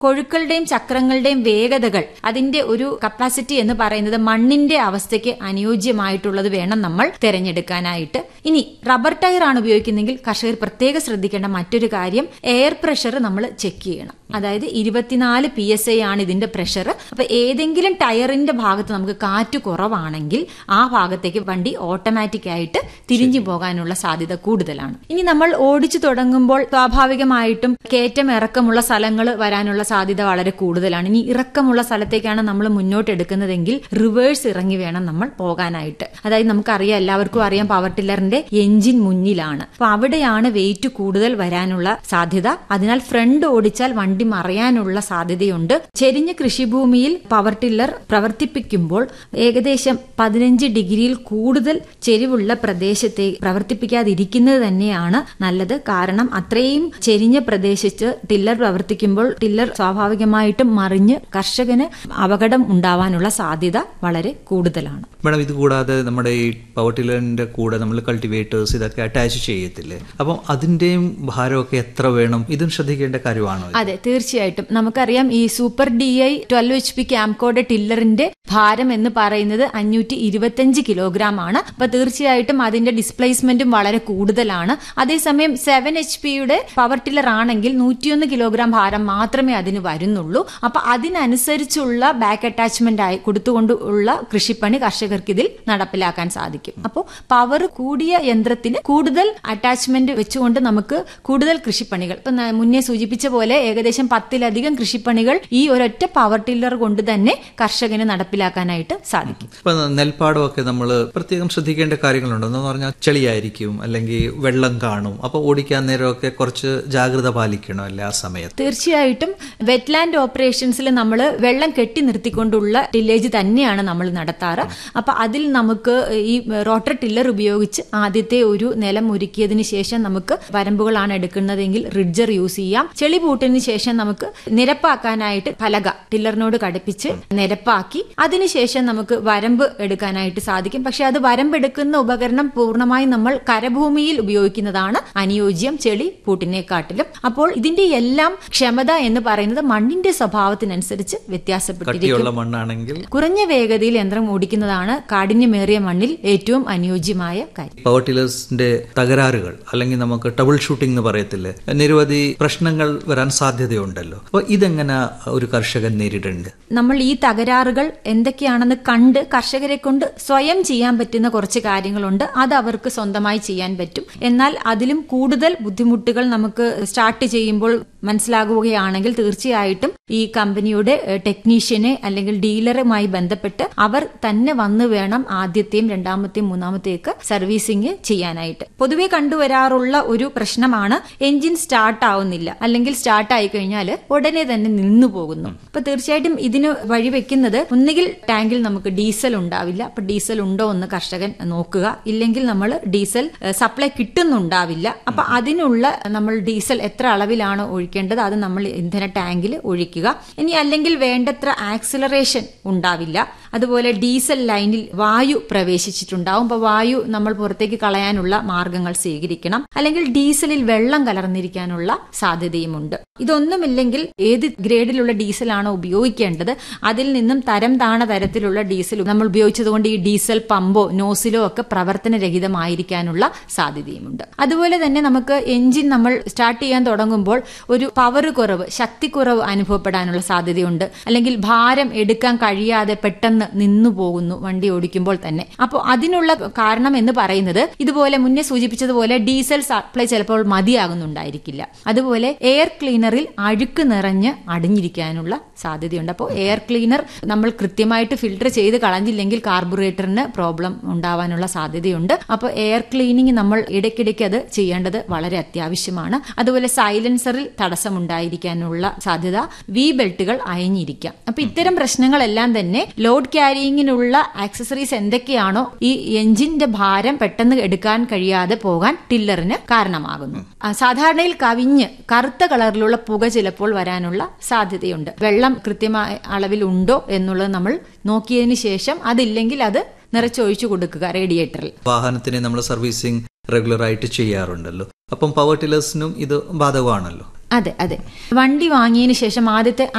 കൊഴുക്കളുടെയും ചക്രങ്ങളുടെയും വേഗതകൾ അതിന്റെ ഒരു കപ്പാസിറ്റി എന്ന് പറയുന്നത് മണ്ണിന്റെ അവസ്ഥയ്ക്ക് അനുയോജ്യമായിട്ടുള്ളത് വേണം നമ്മൾ തിരഞ്ഞെടുക്കാനായിട്ട് ഇനി റബ്ബർ ടയർ ആണ് ഉപയോഗിക്കുന്നെങ്കിൽ കർഷകർ പ്രത്യേകം ശ്രദ്ധിക്കേണ്ട മറ്റൊരു കാര്യം എയർ പ്രഷർ നമ്മൾ ചെക്ക് ചെയ്യണം അതായത് ഇരുപത്തിനാല് പി എസ് ഐ ആണ് ഇതിന്റെ പ്രഷർ അപ്പൊ ഏതെങ്കിലും ടയറിന്റെ ഭാഗത്ത് നമുക്ക് കാറ്റ് കുറവാണെങ്കിൽ ആ ഭാഗത്തേക്ക് വണ്ടി ഓട്ടോമാറ്റിക് ആയിട്ട് തിരിഞ്ഞു പോകാനുള്ള സാധ്യത കൂടുതലാണ് ഇനി നമ്മൾ ഓടിച്ചു തുടങ്ങുമ്പോൾ സ്വാഭാവികമായിട്ടും കയറ്റം ഇറക്കമുള്ള സ്ഥലങ്ങൾ വരാനുള്ള സാധ്യത വളരെ കൂടുതലാണ് ഇനി ഇറക്കമുള്ള സ്ഥലത്തേക്കാണ് നമ്മൾ മുന്നോട്ട് എടുക്കുന്നതെങ്കിൽ റിവേഴ്സ് ഇറങ്ങി വേണം നമ്മൾ പോകാനായിട്ട് അതായത് നമുക്കറിയാം എല്ലാവർക്കും അറിയാം പവർ ടില്ലറിന്റെ എഞ്ചിൻ മുന്നിലാണ് അപ്പൊ അവിടെയാണ് വെയിറ്റ് കൂടുതൽ വരാനുള്ള സാധ്യത അതിനാൽ ഫ്രണ്ട് ഓടിച്ചാൽ വണ്ടി മറയാനുള്ള സാധ്യതയുണ്ട് ചെരിഞ്ഞ കൃഷിഭൂമിയിൽ പവർ ടില്ലർ പ്രവർത്തിപ്പിക്കുമ്പോൾ ഏകദേശം പതിനഞ്ച് ഡിഗ്രിയിൽ കൂടുതൽ ചെരിവുള്ള പ്രദേശത്തെ പ്രവർത്തിപ്പിക്കാതിരിക്കുന്നത് തന്നെയാണ് നല്ലത് കാരണം അത്രയും ചെരിഞ്ഞ പ്രദേശത്ത് ടില്ലർ പ്രവർത്തിക്കുമ്പോൾ ടില്ലർ സ്വാഭാവികമായിട്ടും മറിഞ്ഞ് കർഷകന് അപകടം ഉണ്ടാവാനുള്ള സാധ്യത വളരെ കൂടുതലാണ് മാഡം ഇത് കൂടാതെ നമ്മുടെ ഈ പവർ ടില്ലറിന്റെ കൂടെ നമ്മൾ കൾട്ടിവേറ്റേഴ്സ് ഇതൊക്കെ അറ്റാച്ച് ചെയ്യത്തില്ലേ അപ്പം അതിന്റെയും ഭാരമൊക്കെ എത്ര വേണം ഇതും ശ്രദ്ധിക്കേണ്ട കാര്യമാണോ ഇത്? അതെ തീർച്ചയായിട്ടും നമുക്കറിയാം ഈ super D I twelve H P Kamco ടില്ലറിന്റെ ഭാരം എന്ന് പറയുന്നത് അഞ്ഞൂറ്റി ഇരുപത്തിയഞ്ച് കിലോഗ്രാം ആണ് അപ്പൊ തീർച്ചയായിട്ടും അതിന്റെ ഡിസ്പ്ലേസ്മെന്റും വളരെ കൂടുതലാണ് അതേസമയം സെവൻ എച്ച് പിയുടെ പവർ ടില്ലർ ആണെങ്കിൽ നൂറ്റിയൊന്ന് കിലോഗ്രാം ഭാരം മാത്രമേ അതിന് വരുന്നുള്ളൂ അപ്പൊ അതിനനുസരിച്ചുള്ള ബാക്ക് അറ്റാച്ച്മെന്റ് ആയി കൊടുത്തുകൊണ്ട് ഉള്ള കൃഷിപ്പണി കർഷകർക്ക് ഇതിൽ നടപ്പിലാക്കാൻ സാധിക്കും അപ്പോൾ പവർ കൂടിയ യന്ത്രത്തിന് കൂടുതൽ അറ്റാച്ച്മെന്റ് വെച്ചുകൊണ്ട് നമുക്ക് കൂടുതൽ കൃഷിപ്പണികൾ ഇപ്പൊ ന- മുന്നേ സൂചിപ്പിച്ച പോലെ ഏകദേശം പത്തിലധികം കൃഷിപ്പണികൾ ഈ ഒരൊറ്റ പവർ ടില്ലർ കൊണ്ട് തന്നെ കർഷകന് നടപ്പിലാക്കാനായിട്ട് സാധിക്കും ഇപ്പൊ നെൽപ്പാടമൊക്കെ നമ്മൾ പ്രത്യേകം ശ്രദ്ധിക്കേണ്ട കാര്യങ്ങളുണ്ട് എന്ന് പറഞ്ഞാൽ ചെളിയായിരിക്കും അല്ലെങ്കിൽ വെള്ളം കാണും അപ്പൊ ഓടിക്കാൻ നേരമൊക്കെ കുറച്ച് ജാഗ്രത പാലിക്കണം അല്ലേ ആ സമയത്ത് തീർച്ചയായിട്ടും വെറ്റ്ലാൻഡ് ഓപ്പറേഷൻസിൽ നമ്മൾ വെള്ളം കെട്ടി നിർത്തിക്കൊണ്ടുള്ള ടില്ലേജ് തന്നെയാണ് നമ്മൾ നടത്താറ് അപ്പൊ അതിൽ നമുക്ക് ഈ റോട്ടർ ടില്ലർ ഉപയോഗിച്ച് ആദ്യത്തെ ഒരു നിലം ഒരുക്കിയതിന് ശേഷം നമുക്ക് വരമ്പുകളാണ് എടുക്കുന്നതെങ്കിൽ റിഡ്ജർ യൂസ് ചെയ്യാം ചെളി പൂട്ടിന് ശേഷം നമുക്ക് നിരപ്പാക്കാനായിട്ട് പലക ടില്ലറിനോട് ഘടിപ്പിച്ച് നിരപ്പാക്കി അതിനുശേഷം നമുക്ക് വരമ്പ് എടുക്കാനായിട്ട് സാധിക്കും പക്ഷെ അത് വരമ്പെടുക്കുന്ന ഉപകരണം പൂർണ്ണമായും നമ്മൾ കരഭൂമിയിൽ ഉപയോഗിക്കുന്നതാണ് അനുയോജ്യം ചെളി പൂട്ടിനെക്കാട്ടിലും അപ്പോൾ ഇതിന്റെ എല്ലാം ക്ഷമത എന്ന് പറയുന്നത് മണ്ണിന്റെ സ്വഭാവത്തിനനുസരിച്ച് വ്യത്യാസപ്പെട്ടിരിക്കും കട്ടിയുള്ള മണ്ണാണെങ്കിൽ കുറഞ്ഞ വേഗതയിൽ യന്ത്രം ഓടിക്കുന്നതാണ് കാഠിന്യമേറിയ മണ്ണിൽ ഏറ്റവും അനുയോജ്യമായ കാര്യം പവർ ടില്ലേഴ്സിന്റെ തകരാറുകൾ അല്ലെങ്കിൽ നമുക്ക് ടബിൾ ഷൂട്ടിംഗ് എന്ന് പറയത്തില്ലേ നിരവധി പ്രശ്നങ്ങൾ വരാൻ സാധ്യതയുണ്ടല്ലോ അപ്പോൾ ഇതെങ്ങനെ ഒരു കർഷകൻ നേരിടേണ്ടത് നമ്മൾ ഈ തകരാറുകൾ എന്തൊക്കെയാണെന്ന് കണ്ട് കർഷകരെ കൊണ്ട് സ്വയം ചെയ്യാൻ പറ്റുന്ന കുറച്ച് കാര്യങ്ങളുണ്ട് അത് അവർക്ക് സ്വന്തമായി ചെയ്യാൻ പറ്റും എന്നാൽ അതിലും കൂടുതൽ ബുദ്ധിമുട്ടുകൾ നമുക്ക് സ്റ്റാർട്ട് ചെയ്യുമ്പോൾ മനസ്സിലാകുകയാണെങ്കിൽ തീർച്ചയായിട്ടും ഈ കമ്പനിയുടെ ഏഹ്, ടെക്നീഷ്യനെ അല്ലെങ്കിൽ ഡീലറുമായി ബന്ധപ്പെട്ട് അവർ തന്നെ വന്ന് വേണം ആദ്യത്തെയും രണ്ടാമത്തെയും മൂന്നാമത്തെയും ഒക്കെ സർവീസിങ് ചെയ്യാനായിട്ട് പൊതുവെ കണ്ടുവരാറുള്ള ഒരു പ്രശ്നമാണ് എഞ്ചിൻ സ്റ്റാർട്ട് ആവുന്നില്ല അല്ലെങ്കിൽ സ്റ്റാർട്ട് ആയി കഴിഞ്ഞാൽ ഉടനെ തന്നെ നിന്നു പോകുന്നു അപ്പൊ തീർച്ചയായിട്ടും ഇതിന് വഴിവെക്കുന്നത് ഒന്നുകിൽ ടാങ്കിൽ നമുക്ക് ഡീസൽ ഉണ്ടാവില്ല അപ്പൊ ഡീസൽ ഉണ്ടോ എന്ന് കർഷകൻ നോക്കുക ഇല്ലെങ്കിൽ നമ്മൾ ഡീസൽ ഏഹ്, സപ്ലൈ കിട്ടുന്നുണ്ടാവില്ല അപ്പൊ അതിനുള്ള നമ്മൾ ഡീസൽ എത്ര അളവിലാണ് ഒഴിക്കേണ്ടത് അത് നമ്മൾ ഇന്ധന ടാങ്കിൽ ഒഴിക്കുക ഇനി അല്ലെങ്കിൽ വേണ്ടത്ര ആക്സിലറേഷൻ ഉണ്ടാവില്ല അതുപോലെ ഡീസൽ ലൈനിൽ വായു പ്രവേശിച്ചിട്ടുണ്ടാവും അപ്പൊ വായു നമ്മൾ പുറത്തേക്ക് കളയാനുള്ള മാർഗങ്ങൾ സ്വീകരിക്കണം അല്ലെങ്കിൽ ഡീസലിൽ വെള്ളം കലർന്നിരിക്കാനുള്ള സാധ്യതയുമുണ്ട് ഇതൊന്നുമില്ലെങ്കിൽ ഏത് ഗ്രേഡിലുള്ള ഡീസലാണോ ഉപയോഗിക്കേണ്ടത് അതിൽ നിന്നും തരം താണ തരത്തിലുള്ള ഡീസൽ നമ്മൾ ഉപയോഗിച്ചതുകൊണ്ട് ഈ ഡീസൽ പമ്പോ നോസിലോ ഒക്കെ പ്രവർത്തനരഹിതമായിരിക്കാനുള്ള സാധ്യതയുമുണ്ട് അതുപോലെ തന്നെ നമുക്ക് എഞ്ചിൻ നമ്മൾ സ്റ്റാർട്ട് ചെയ്യാൻ തുടങ്ങുമ്പോൾ ഒരു പവർ കുറവ് ശക്തിക്കുറവ് അനുഭവപ്പെടാനുള്ള സാധ്യതയുണ്ട് അല്ലെങ്കിൽ ഭാരം എടുക്കാൻ കഴിയാതെ പെട്ടെന്ന് നിന്നു പോകുന്നു വണ്ടി ഓടിക്കുമ്പോൾ തന്നെ അപ്പോൾ അതിനുള്ള കാരണം എന്ന് പറയുന്നത് ഇതുപോലെ മുന്നേ സൂചിപ്പിച്ചതുപോലെ ഡീസൽ സപ്ലൈ ചിലപ്പോൾ മതിയാകുന്നുണ്ടായിരിക്കില്ല അതുപോലെ എയർ ക്ലീനറിൽ അഴുക്ക് നിറഞ്ഞ് അടിഞ്ഞിരിക്കാനുള്ള സാധ്യതയുണ്ട് അപ്പോൾ എയർ ക്ലീനർ നമ്മൾ കൃത്യമായിട്ട് ഫിൽട്ടർ ചെയ്ത് കളഞ്ഞില്ലെങ്കിൽ കാർബുറേറ്ററിന് പ്രോബ്ലം ഉണ്ടാവാനുള്ള സാധ്യതയുണ്ട് അപ്പോൾ എയർ ക്ലീനിങ് നമ്മൾ ഇടയ്ക്കിടയ്ക്ക് അത് ചെയ്യേണ്ടത് വളരെ അത്യാവശ്യമാണ് അതുപോലെ സൈലൻസറിൽ തടസ്സമുണ്ടായിരിക്കാനുള്ള സാധ്യത വി ബെൽറ്റുകൾ അയഞ്ഞിരിക്കാം അപ്പൊ ഇത്തരം പ്രശ്നങ്ങളെല്ലാം തന്നെ ലോഡ് ക്യാരിയിങ്ങിനുള്ള ആക്സസറീസ് എന്തൊക്കെയാണോ ഈ എഞ്ചിന്റെ ഭാരം പെട്ടെന്ന് എടുക്കാൻ കഴിയാതെ പോകാൻ ടില്ലറിന് കാരണമാകുന്നു ആ, സാധാരണയിൽ കവിഞ്ഞ് കറുത്ത കളറിലുള്ള പുക ചിലപ്പോൾ വരാനുള്ള സാധ്യതയുണ്ട് വെള്ളം കൃത്യമായ അളവിൽ ഉണ്ടോ എന്നുള്ളത് നമ്മൾ നോക്കിയതിന് ശേഷം അതില്ലെങ്കിൽ അത് നിറച്ചൊഴിച്ചു കൊടുക്കുക റേഡിയേറ്ററിൽ വാഹനത്തിനെ നമ്മൾ സർവീസിങ് റെഗുലർ ആയിട്ട് ചെയ്യാറുണ്ടല്ലോ അപ്പം പവർ ടില്ലേഴ്സിനും ഇത് ബാധകമാണല്ലോ അതെ അതെ വണ്ടി വാങ്ങിയതിന് ശേഷം ആദ്യത്തെ